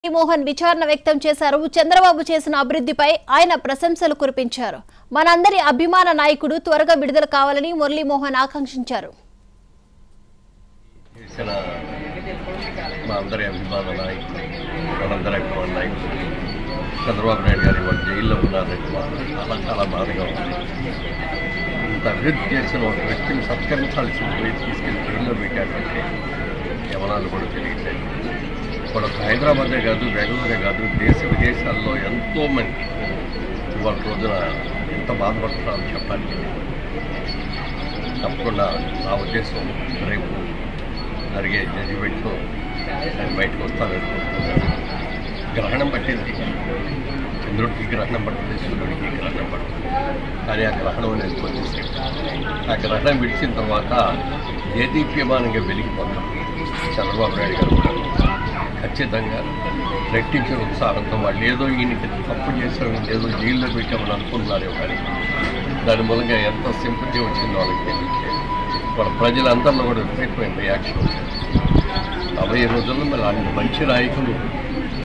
మోహన్ విచారణ వ్యక్తం చేశారు చంద్రబాబు చేసిన అభివృద్ధిపై ఆయన ప్రశంసలు కురిపించారు మనందరి అభిమాన నాయకుడు త్వరగా విడుదల కావాలని మురళీమోహన్ ఆకాంక్షించారు చేసిన మా అందరి అభిమాన నాయకులు మనందరి అభిమాన నాయకులు చంద్రబాబు నాయుడు గారు ఇవాళ జైల్లో ఉన్నారంటే మాత్రం చాలా చాలా బాధగా ఉంది ఇంత అభివృద్ధి చేసిన ఒక వ్యక్తిని సత్కరించాల్సిన పోయి తీసుకెళ్లి జైల్లో పెట్టారంటే యవనాలు కూడా తెలియట్లేదు ఇప్పుడు ఒక హైదరాబాదే కాదు బెంగళూరే కాదు దేశ విదేశాల్లో ఎంతో మంది ఇవాళ రోజున ఎంత బాధపడుతున్నారో చెప్పడానికి తప్పకుండా నా ఉద్దేశం రేపు జరిగే జడ్జిమెంట్లో నేను బయటకు వస్తాననుకుంటున్నాను గ్రహణం పట్టింది చంద్రుడికి గ్రహణం పడుతుంది సూర్యుడికి గ్రహణం పడుతుంది కానీ ఆ గ్రహణం అనేది కొద్దిసేపు ఆ గ్రహణం విడిచిన తర్వాత దేదీప్యమానంగా వెలిగిపోతాం చంద్రబాబు నాయుడు గారు కూడా ఖచ్చితంగా రెట్టించిన ఉత్సాహంతో వాళ్ళు ఏదో ఈయనకి తప్పు చేసాం ఏదో జైల్లో పెట్టామని అనుకుంటున్నారేమో కానీ దాని మూలంగా ఎంత సింపతి వచ్చిందో వాళ్ళకి తెలియట్లేదు వాళ్ళ ప్రజలందరిలో కూడా విపరీతమైన రియాక్షన్ వచ్చింది రాబోయే రోజుల్లో మరి అలాంటి మంచి నాయకులు